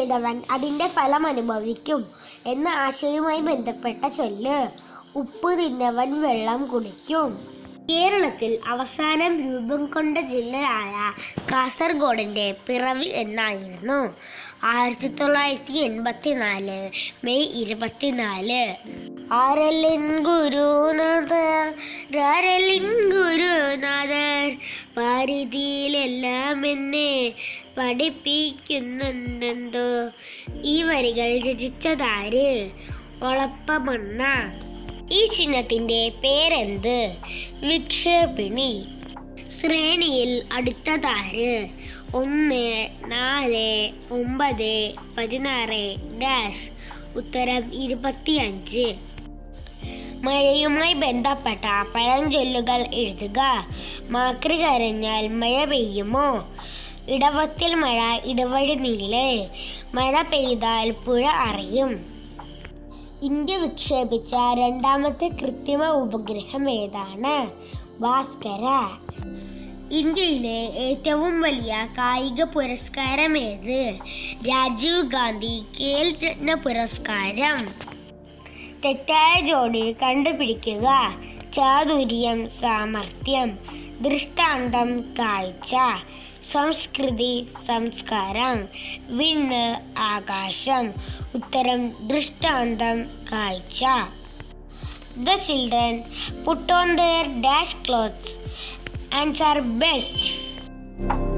ചെയ്തവൻ അതിൻ്റെ ഫലം അനുഭവിക്കും എന്ന ആശയവുമായി ബന്ധപ്പെട്ട ചൊല്ല് ഉപ്പ് തിന്നവൻ വെള്ളം കുടിക്കും കേരളത്തിൽ അവസാനം രൂപം കൊണ്ട ജില്ലയായ കാസർഗോഡിൻ്റെ പിറവി എന്നായിരുന്നു ആയിരത്തി തൊള്ളായിരത്തി എൺപത്തി നാല് മെയ് ഇരുപത്തിനാല് ആരലിൻ ഗുരുനാഥർ ആരലിൻ ഗുരുനാഥർ പാരിതിയിലെല്ലാം എന്നെ പഠിപ്പിക്കുന്നുണ്ടെന്തോ ഈ വരികൾ രചിച്ചതാര് ഒളപ്പമണ്ണ ഈ ചിഹ്നത്തിന്റെ പേരെന്ത് വിക്ഷേപിണി ശ്രേണിയിൽ അടുത്തതാര് ഒന്ന് നാല് ഒമ്പത് പതിനാറ് ഡാഷ് ഉത്തരം ഇരുപത്തിയഞ്ച് മഴയുമായി ബന്ധപ്പെട്ട പഴഞ്ചൊല്ലുകൾ എഴുതുക മാക്രി കരഞ്ഞാൽ മഴ പെയ്യുമോ ഇടവത്തിൽ മഴ ഇടവഴി നീള് മഴ പെയ്താൽ പുഴ അറിയും ഇന്ത്യ വിക്ഷേപിച്ച രണ്ടാമത്തെ കൃത്രിമ ഉപഗ്രഹം ഏതാണ് ഭാസ്കര ഇന്ത്യയിലെ ഏറ്റവും വലിയ കായിക പുരസ്കാരം ഏത് രാജീവ് ഗാന്ധി ഖേൽ രത്ന പുരസ്കാരം തെറ്റായ ജോഡി കണ്ടുപിടിക്കുക ചാതുര്യം സാമർഥ്യം ദൃഷ്ടാന്തം കാഴ്ച സംസ്കൃതി സംസ്കാരം വിണ്ണ് ആകാശം ഉത്തരം ദൃഷ്ടാന്തം കാഴ്ച The children put on their dash clothes and are best.